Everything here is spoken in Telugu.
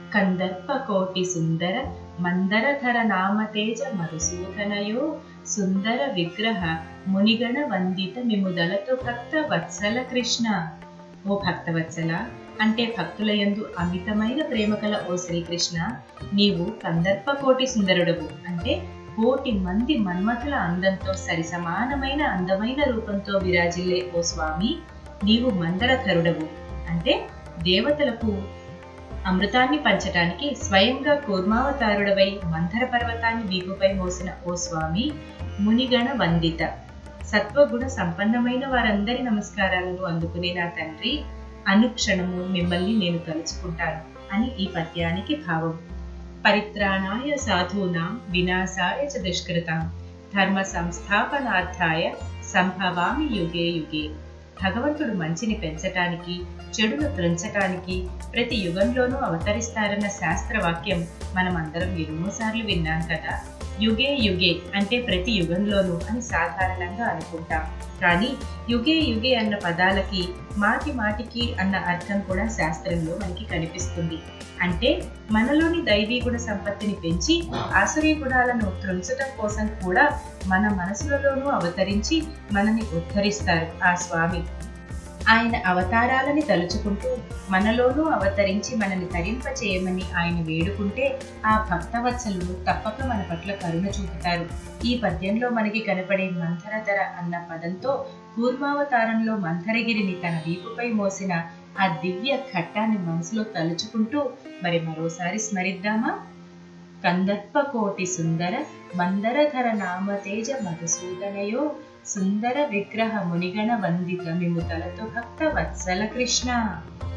కందర్ప కోటి సుందర మందరధర నామతేజ మరుసూదనయో సుందర విగ్రహ మునిగణ వందిత మిముదలతో భక్త వత్సల కృష్ణ ఓ భక్తవత్సల అంటే భక్తుల యందు అమితమైన ప్రేమ కల ఓ శ్రీకృష్ణ నీవు కందర్ప కోటి సుందరుడవు అంటే కోటి మంది మన్మథుల అందంతో సరిసమానమైన అందమైన రూపంతో విరాజిల్లే ఓ స్వామి నీవు మందరధరుడవు అంటే దేవతలకు అమృతాన్ని పంచటానికి స్వయంగా కూర్మావతారుడవై మందర పర్వతాన్ని వీపుపై మోసిన ఓ స్వామి మునిగణ వందిత సత్వగుణ సంపన్నమైన వారందరి నమస్కారాలను అందుకునే నా తండ్రి అనుక్షణము మిమ్మల్ని నేను తలుచుకుంటాను అని ఈ పద్యానికి భావం పరిత్రాణాయ సాధూనాం వినాశాయ చ దుష్కృతాం ధర్మ సంస్థాపనార్థాయ సంభవామి యుగే యుగే భగవంతుడు మంచిని పెంచటానికి చెడును త్రుంచటానికి ప్రతి యుగంలోనూ అవతరిస్తారన్న శాస్త్రవాక్యం మనం అందరం ఎన్నోసార్లు విన్నాం కదా యుగే యుగే అంటే ప్రతి యుగంలోనూ అని సాధారణంగా అనుకుంటాం కానీ యుగే యుగే అన్న పదాలకి మాటి మాటికి అన్న అర్థం కూడా శాస్త్రంలో మనకి కనిపిస్తుంది అంటే మనలోని దైవీ గుణ సంపత్తిని పెంచి ఆసురీ గుణాలను త్రుంచటం కోసం కూడా మన మనసులలోనూ అవతరించి మనని ఉద్ధరిస్తారు ఆ స్వామి ఆయన అవతారాలని తలుచుకుంటూ మనలోనూ అవతరించి మనని తరింప చేయమని ఆయన వేడుకుంటే ఆ భక్తవత్సలు తప్పక మన పట్ల కరుణ చూపుతారు ఈ పద్యంలో మనకి కనపడే మంథరధర అన్న పదంతో కూర్మావతారంలో మంథరగిరిని తన వీపుపై మోసిన ఆ దివ్య ఘట్టాన్ని మనసులో తలుచుకుంటూ మరి మరోసారి స్మరిద్దామా కందర్ప కోటి సుందర మందరధర నామతేజ మధుసూదనయో సుందర విగ్రహ మునిగణ వందిత మిము తలతో భక్త వత్సల కృష్ణ